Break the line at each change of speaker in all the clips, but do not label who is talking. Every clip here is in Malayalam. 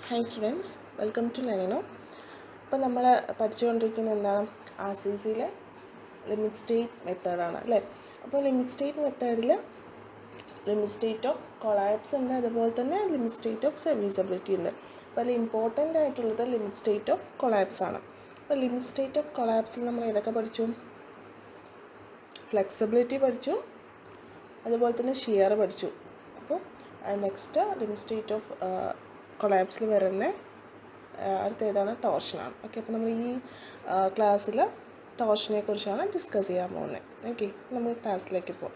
hi students welcome to Lenino ഇപ്പം നമ്മൾ പഠിച്ചുകൊണ്ടിരിക്കുന്ന എന്താണ് ആർ സി സിയിലെ ലിമിറ്റ് സ്റ്റേറ്റ് മെത്തേഡാണ് അല്ലേ അപ്പോൾ ലിമിറ്റ് സ്റ്റേറ്റ് മെത്തേഡിൽ ലിമിറ്റ് സ്റ്റേറ്റ് ഓഫ് കൊളാപ്സ് ഉണ്ട് അതുപോലെ തന്നെ ലിമിറ്റ് സ്റ്റേറ്റ് ഓഫ് സെവീസബിലിറ്റി ഉണ്ട് അപ്പോൾ അതിൽ ഇമ്പോർട്ടൻ്റ് ആയിട്ടുള്ളത് ലിമിറ്റ് സ്റ്റേറ്റ് ഓഫ് കൊളാപ്സ് ആണ് അപ്പോൾ ലിമിറ്റ് സ്റ്റേറ്റ് ഓഫ് കൊളാപ്സിൽ നമ്മൾ ഏതൊക്കെ പഠിച്ചു ഫ്ലെക്സിബിലിറ്റി പഠിച്ചു അതുപോലെ തന്നെ ഷിയർ പഠിച്ചു അപ്പോൾ നെക്സ്റ്റ് ലിമിറ്റ് സ്റ്റേറ്റ് ഓഫ് കൊളാപ്സിൽ വരുന്ന അടുത്ത ഏതാണ് ടോർഷനാണ് ഓക്കെ അപ്പോൾ നമ്മൾ ഈ ക്ലാസ്സിൽ ടോർഷനെ കുറിച്ചാണ് ഡിസ്കസ് ചെയ്യാൻ പോകുന്നത് ഓക്കെ നമ്മൾ ക്ലാസ്സിലേക്ക് പോകാം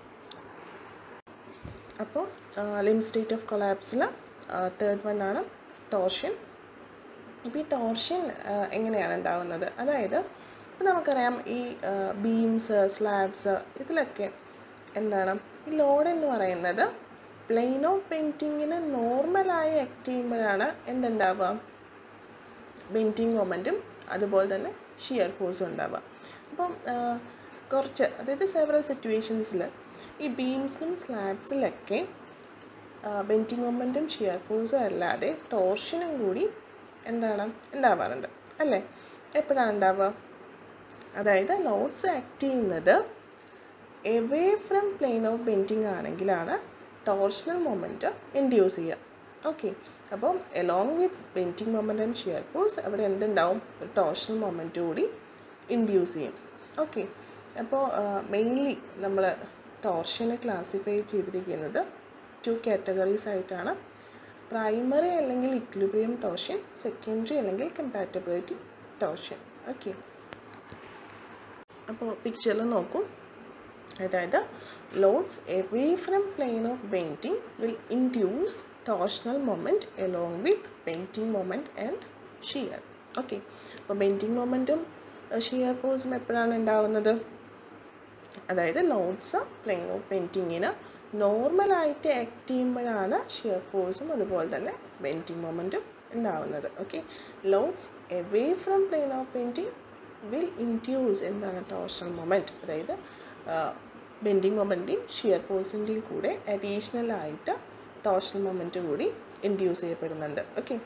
അപ്പോൾ ലിമിറ്റ് സ്റ്റേറ്റ് ഓഫ് കൊളാപ്സിൽ തേർഡ് വൺ ആണ് ടോർഷൻ ഇപ്പോൾ ഈ ടോർഷൻ എങ്ങനെയാണ് ഉണ്ടാകുന്നത് അതായത് ഇപ്പോൾ നമുക്കറിയാം ഈ ബീംസ് സ്ലാബ്സ് ഇതിലൊക്കെ എന്താണ് ഈ ലോഡ് എന്ന് പറയുന്നത് പ്ലെയിൻ ഓഫ് ബെൻറ്റിങ്ങിന് നോർമലായി ആക്ട് ചെയ്യുമ്പോഴാണ് എന്തുണ്ടാവുക ബെൻറ്റിങ് മൊമെൻറ്റും അതുപോലെ തന്നെ ഷിയർ ഫോഴ്സും ഉണ്ടാവുക അപ്പം കുറച്ച് അതായത് സെവറൽ സിറ്റുവേഷൻസിൽ ഈ ബീംസിലും സ്ലാബ്സിലൊക്കെ ബെൻറ്റിങ് മൊമെൻറ്റും ഷിയർ ഫോഴ്സും അല്ലാതെ ടോർഷനും കൂടി എന്താണ് ഉണ്ടാവാറുണ്ട് അല്ലേ എപ്പോഴാണ് ഉണ്ടാവുക അതായത് ലോഡ്സ് ആക്ട് ചെയ്യുന്നത് away from plane of bending ആണെങ്കിലാണ് ടോർഷണൽ മൊമെൻറ്റ് ഇൻഡ്യൂസ് ചെയ്യുക ഓക്കെ അപ്പോൾ along with bending moment and shear force അവിടെ എന്തുണ്ടാവും ഒരു ടോർഷണൽ മൊമെൻറ്റ് കൂടി ഇൻഡ്യൂസ് ചെയ്യും ഓക്കെ അപ്പോൾ മെയിൻലി നമ്മൾ ടോർഷനെ ക്ലാസിഫൈ ചെയ്തിരിക്കുന്നത് ടു കാറ്റഗറീസ് ആയിട്ടാണ് പ്രൈമറി അല്ലെങ്കിൽ ഇക്വിലിബ്രിയം ടോർഷൻ സെക്കൻഡറി അല്ലെങ്കിൽ കമ്പാറ്റബിലിറ്റി ടോർഷൻ ഓക്കെ അപ്പോൾ പിക്ചറിൽ നോക്കൂ അതായത് loads away from plane of bending will induce torsional moment along with bending moment and shear okay അപ്പോൾ ബെൻറ്റിംഗ് മൊമെൻറ്റും ഷിയർ ഫോഴ്സും എപ്പോഴാണ് ഉണ്ടാവുന്നത് അതായത് ലോഡ്സ് പ്ലെയിൻ ഓഫ് ബെൻറ്റിങ്ങിന് നോർമലായിട്ട് ആക്ട് ചെയ്യുമ്പോഴാണ് ഷിയർ ഫോഴ്സും അതുപോലെ തന്നെ ബെൻറ്റിംഗ് മൊമെൻറ്റും ഉണ്ടാവുന്നത് okay loads away from plane of bending will induce എന്താണ് ടോർഷണൽ മൊമെൻറ്റ് അതായത് ബെൻഡിങ് മൊമെൻറ്റിൻ്റെയും ഷിയർ ഫോഴ്സിൻ്റെയും കൂടെ അഡീഷണൽ ആയിട്ട് ടോർഷണൽ മൊമെൻറ്റ് കൂടി ഇൻഡ്യൂസ് ചെയ്യപ്പെടുന്നുണ്ട് ഓക്കെ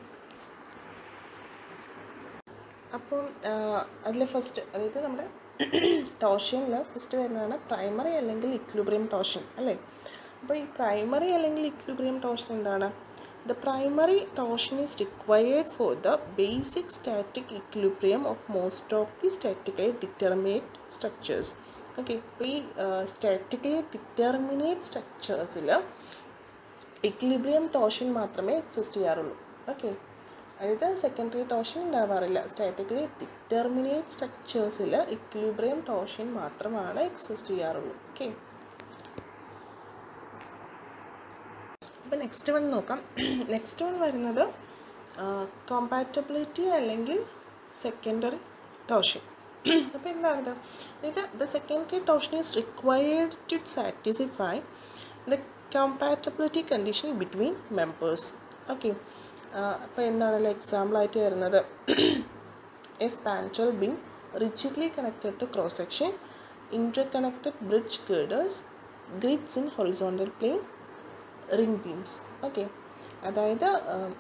അപ്പം അതിൽ ഫസ്റ്റ് അതായത് നമ്മുടെ ടോർഷനിൽ ഫസ്റ്റ് വരുന്നതാണ് പ്രൈമറി അല്ലെങ്കിൽ ഇക്വിലിബ്രിയം ടോർഷൻ അല്ലേ അപ്പോൾ ഈ പ്രൈമറി അല്ലെങ്കിൽ ഇക്വിലിബ്രിയം ടോർഷൻ എന്താണ് the primary torsion is required for the basic static equilibrium of most of the statically determinate structures okay ഇപ്പോൾ ഈ സ്റ്റാറ്റിക്കലി ഡിറ്റർമിനേറ്റ് സ്ട്രക്ചേഴ്സിൽ ഇക്വിലിബ്രിയം ടോർഷൻ മാത്രമേ എക്സിസ്റ്റ് ചെയ്യാറുള്ളൂ ഓക്കെ അതായത് സെക്കൻഡറി ടോർഷൻ ഉണ്ടാവാറില്ല സ്റ്റാറ്റിക്കലി ഡിറ്റർമിനേറ്റ് സ്ട്രക്ചേഴ്സിൽ ഇക്വിലിബ്രിയം ടോർഷൻ മാത്രമാണ് എക്സിസ്റ്റ് ചെയ്യാറുള്ളൂ ഓക്കെ അപ്പോൾ നെക്സ്റ്റ് വൺ നോക്കാം നെക്സ്റ്റ് വൺ വരുന്നത് കോമ്പാറ്റബിലിറ്റി അല്ലെങ്കിൽ സെക്കൻഡറി ടോർഷൻ അപ്പോൾ എന്താണിത് ഇത് the secondary torsion is required to satisfy the compatibility condition between members okay അപ്പോൾ എന്താണല്ലോ എക്സാമ്പിളായിട്ട് വരുന്നത് a spandrel beam rigidly connected to cross section interconnected bridge girders grids in horizontal plane ring beams okay അതായത്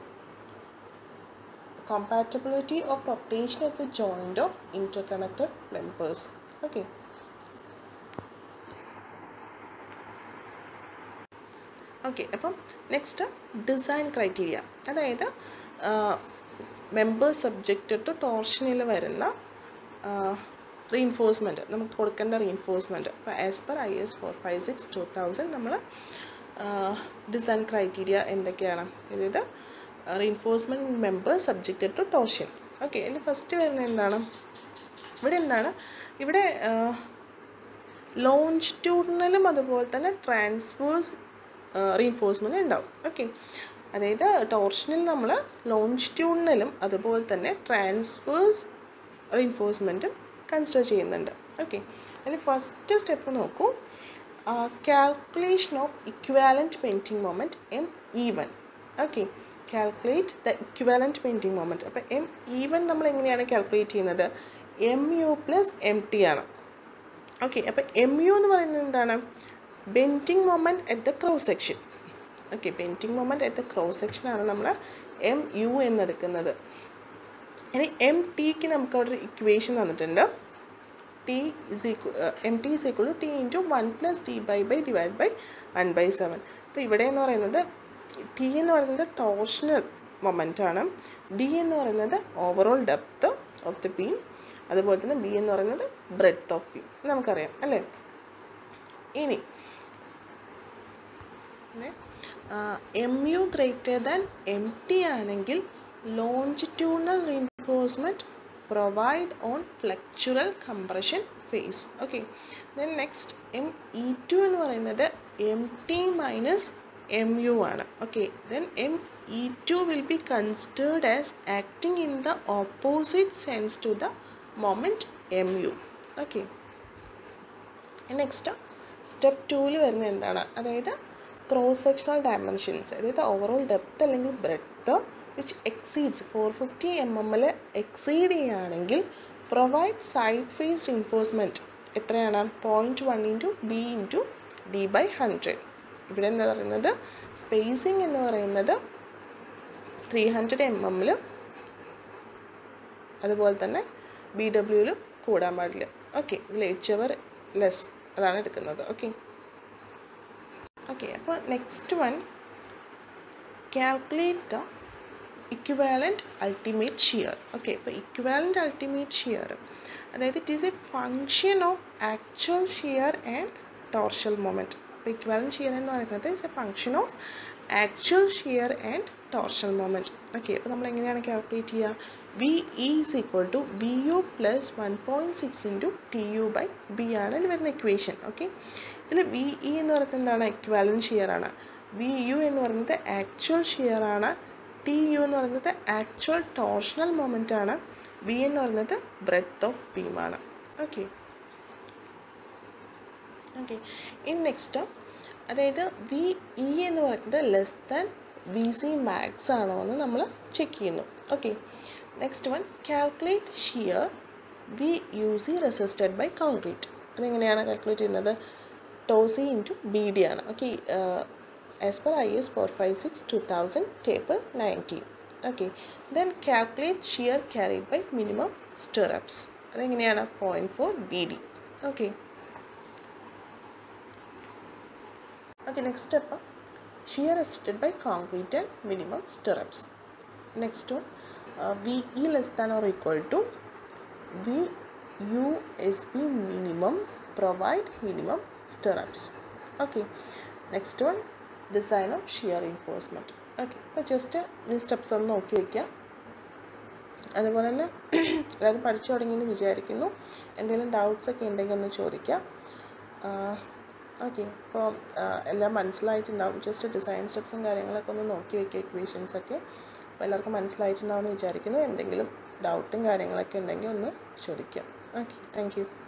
compatibility of rotation at the joint of interconnected members okay okay അപ്പം നെക്സ്റ്റ് ഡിസൈൻ ക്രൈറ്റീരിയ അതായത് മെമ്പേഴ്സ് സബ്ജക്റ്റ് ടു ടോർഷനിൽ വരുന്ന റീൻഫോഴ്സ്മെൻറ്റ് നമുക്ക് കൊടുക്കേണ്ട റീൻഫോഴ്സ്മെൻറ്റ് അപ്പോൾ as per I S four five six two thousand നമ്മൾ ഡിസൈൻ ക്രൈറ്റീരിയ എന്തൊക്കെയാണ് അതായത് reinforcement member subjected to torsion okay അതിൽ ഫസ്റ്റ് വരുന്നത് എന്താണ് ഇവിടെ എന്താണ് ഇവിടെ ലോഞ്ചിറ്റ്യൂഡിനലും അതുപോലെ തന്നെ ട്രാൻസ്ഫേഴ്സ് റീൻഫോഴ്സ്മെൻറ്റ് ഉണ്ടാവും ഓക്കെ അതായത് ടോർഷനിൽ നമ്മൾ ലോഞ്ചിറ്റ്യൂഡിനലും അതുപോലെ തന്നെ ട്രാൻസ്ഫേഴ്സ് റീൻഫോഴ്സ്മെൻറ്റും കൺസിഡർ ചെയ്യുന്നുണ്ട് ഓക്കെ അതിൽ ഫസ്റ്റ് സ്റ്റെപ്പ് നോക്കൂ calculation of equivalent bending moment M e one okay calculate the equivalent bending moment അപ്പോൾ എം ഈവൻ നമ്മൾ എങ്ങനെയാണ് കാൽക്കുലേറ്റ് ചെയ്യുന്നത് M U plus M T ആണ് ഓക്കെ അപ്പോൾ എം യു എന്ന് പറയുന്നത് എന്താണ് bending moment at the cross section okay bending moment at the cross സെക്ഷനാണ് നമ്മൾ എം യു എന്നെടുക്കുന്നത് ഇനി എം ടിക്ക് നമുക്ക് അവിടെ ഒരു ഇക്വേഷൻ തന്നിട്ടുണ്ട് T is equal M T is equal to T into one plus D by by divide by one by seven അപ്പോൾ ഇവിടെ എന്ന് പറയുന്നത് ടി എന്ന് പറയുന്നത് ടോർഷണൽ മൊമെൻ്റ് ആണ് ഡി എന്ന് പറയുന്നത് overall depth of the beam അതുപോലെ തന്നെ ബി എന്ന് പറയുന്നത് ബ്രെഡ്ത്ത് ഓഫ് ബീം നമുക്കറിയാം അല്ലേ ഇനി M U greater than M T ആണെങ്കിൽ longitudinal reinforcement provide on flexural compression face okay then next M E two എന്ന് പറയുന്നത് M T minus M U ആണ് okay then M E two will be considered as acting in the opposite sense to the moment M U okay next step ടൂവിൽ വരുന്ന എന്താണ് അതായത് ക്രോസ് സെക്ഷണൽ ഡയമെൻഷൻസ് അതായത് ഓവറോൾ ഡെപ്ത് അല്ലെങ്കിൽ breadth which exceeds four fifty M എമ്മിൽ എക്സീഡ് ചെയ്യുകയാണെങ്കിൽ പ്രൊവൈഡ് സൈഡ് ഫേസ് ഇൻഫോഴ്സ്മെൻറ്റ് എത്രയാണ് point one into B into D by hundred ഇവിടെ എന്താ പറയുന്നത് സ്പേസിങ് എന്ന് പറയുന്നത് ത്രീ ഹൺഡ്രഡ് എം എമ്മിൽ അതുപോലെ തന്നെ ബി ഡബ്ല്യൂവിൽ കൂടാൻ പാടില്ല ഓക്കെ ഇതിൽ എച്ച് അവർ ലെസ് അതാണ് എടുക്കുന്നത് ഓക്കെ ഓക്കെ അപ്പോൾ next one calculate the equivalent ultimate shear okay ഇപ്പോൾ ഇക്വാലൻറ്റ് അൾട്ടിമേറ്റ് ഷിയർ അതായത് it is a function of actual shear and torsional moment അപ്പോൾ ഇക്വാലൻറ്റ് ഷിയർ എന്ന് പറയുന്നത് is a function of actual shear and torsional moment okay അപ്പോൾ നമ്മൾ എങ്ങനെയാണ് കാൽക്കുലേറ്റ് ചെയ്യുക V E is equal to B U plus one point six into T U by B ആണ് ഇതിൽ വരുന്ന ഇക്വേഷൻ ഓക്കെ ഇതിൽ വി ഇ എന്ന് പറയുന്നത് എന്താണ് ഇക്വാലൻ ഷിയർ ആണ് വി യു എന്ന് പറയുന്നത് ആക്ച്വൽ ഷിയർ ആണ് ടി യു എന്ന് പറയുന്നത് ആക്ച്വൽ ടോർഷണൽ മൊമെൻ്റ് ആണ് ബി എന്ന് പറയുന്നത് ബ്രെഡ്ത്ത് ഓഫ് ബീമാണ് ഓക്കെ ഓക്കെ ഇനി നെക്സ്റ്റ് അതായത് വി ഇ എന്ന് പറയുന്നത് less than V C max ആണോ എന്ന് നമ്മൾ ചെക്ക് ചെയ്യുന്നു okay next one calculate shear V U C resisted by concrete അതെങ്ങനെയാണ് കാൽക്കുലേറ്റ് ചെയ്യുന്നത് ടോസി ഇൻറ്റു ബി ഡി ആണ് okay as per I S four five six two thousand table nineteen okay then calculate shear carried by minimum stirrups അതെങ്ങനെയാണ് point four B D okay okay next step shear resisted by concrete and minimum stirrups next one V E less than or equal to V U S B minimum provide minimum stirrups okay next one design of shear reinforcement okay അപ്പോൾ ജസ്റ്റ് ഈ സ്റ്റെപ്സ് ഒന്ന് നോക്കി വയ്ക്കുക അതുപോലെ തന്നെ എല്ലാവരും പഠിച്ചു തുടങ്ങിയെന്ന് വിചാരിക്കുന്നു എന്തെങ്കിലും ഡൗട്ട്സ് ഒക്കെ ഉണ്ടെങ്കിൽ ഒന്ന് ചോദിക്കാം ഓക്കെ അപ്പോൾ എല്ലാം മനസ്സിലായിട്ടുണ്ടാവും ജസ്റ്റ് ഡിസൈൻ സ്റ്റെപ്സും കാര്യങ്ങളൊക്കെ ഒന്ന് നോക്കി വയ്ക്കുക ഇക്വേഷൻസ് ഒക്കെ അപ്പോൾ എല്ലാവർക്കും മനസ്സിലായിട്ടുണ്ടാവുമെന്ന് വിചാരിക്കുന്നു എന്തെങ്കിലും ഡൗട്ടും കാര്യങ്ങളൊക്കെ ഉണ്ടെങ്കിൽ ഒന്ന് ചോദിക്കാം ഓക്കെ താങ്ക് യു